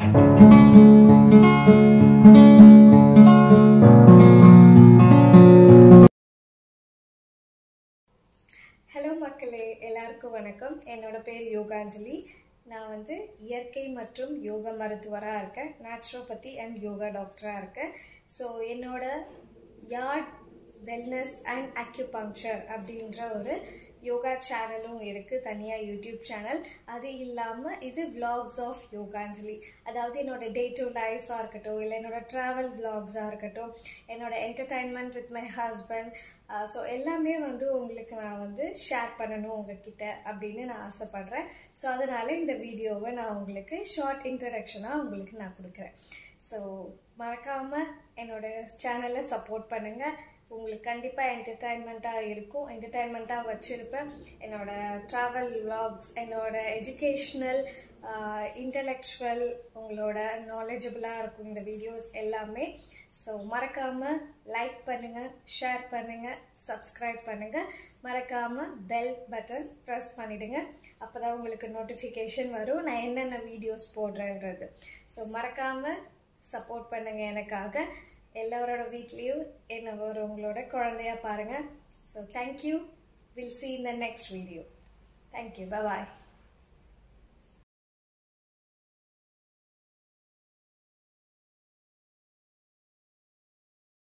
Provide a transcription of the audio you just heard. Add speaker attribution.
Speaker 1: hello மக்களே எல்லாருக்கும் வணக்கம் என்னோட பேர் யோகாஞ்சலி நான் வந்து இயற்கை மற்றும் யோகா மருத்துவராக இருக்கேன் நேச்சுரோபதி அண்ட் யோகா டாக்டராக இருக்கேன் ஸோ என்னோட யார்ட் வெல்னஸ் அண்ட் அக்யூபங்க்சர் அப்படின்ற ஒரு யோகா சேனலும் இருக்குது தனியாக யூடியூப் சேனல் அது இல்லாமல் இது vlogs ஆஃப் யோகாஞ்சலி அதாவது என்னோட டே டு லைஃபாக இருக்கட்டும் இல்லை என்னோட ட்ராவல் vlogsஆக இருக்கட்டும் என்னோட entertainment with my husband so எல்லாமே வந்து உங்களுக்கு நான் வந்து ஷேர் பண்ணணும் உங்ககிட்ட அப்படின்னு நான் ஆசைப்படுறேன் ஸோ அதனால இந்த வீடியோவை நான் உங்களுக்கு ஷார்ட் இன்ட்ரடக்ஷனாக உங்களுக்கு நான் கொடுக்குறேன் ஸோ மறக்காமல் என்னோட சேனலை சப்போர்ட் பண்ணுங்கள் உங்களுக்கு கண்டிப்பாக என்டர்டைன்மெண்ட்டாக இருக்கும் என்டர்டைன்மெண்ட்டாக வச்சுருப்பேன் என்னோட ட்ராவல் vlogs என்னோட எஜுகேஷ்னல் இன்டலெக்சுவல் உங்களோட நாலேஜபிளாக இருக்கும் இந்த வீடியோஸ் எல்லாமே ஸோ மறக்காமல் லைக் பண்ணுங்கள் ஷேர் பண்ணுங்கள் சப்ஸ்கிரைப் பண்ணுங்கள் மறக்காமல் பெல் பட்டன் ப்ரெஸ் பண்ணிவிடுங்க அப்போ தான் உங்களுக்கு நோட்டிஃபிகேஷன் வரும் நான் என்னென்ன வீடியோஸ் போடுறேன்றது ஸோ மறக்காமல் சப்போர்ட் பண்ணுங்கள் எனக்காக எல்லாரோட வீட்லேயும் என்ன ஒரு உங்களோட குழந்தையா பாருங்கள் so thank you will see in the next video thank you bye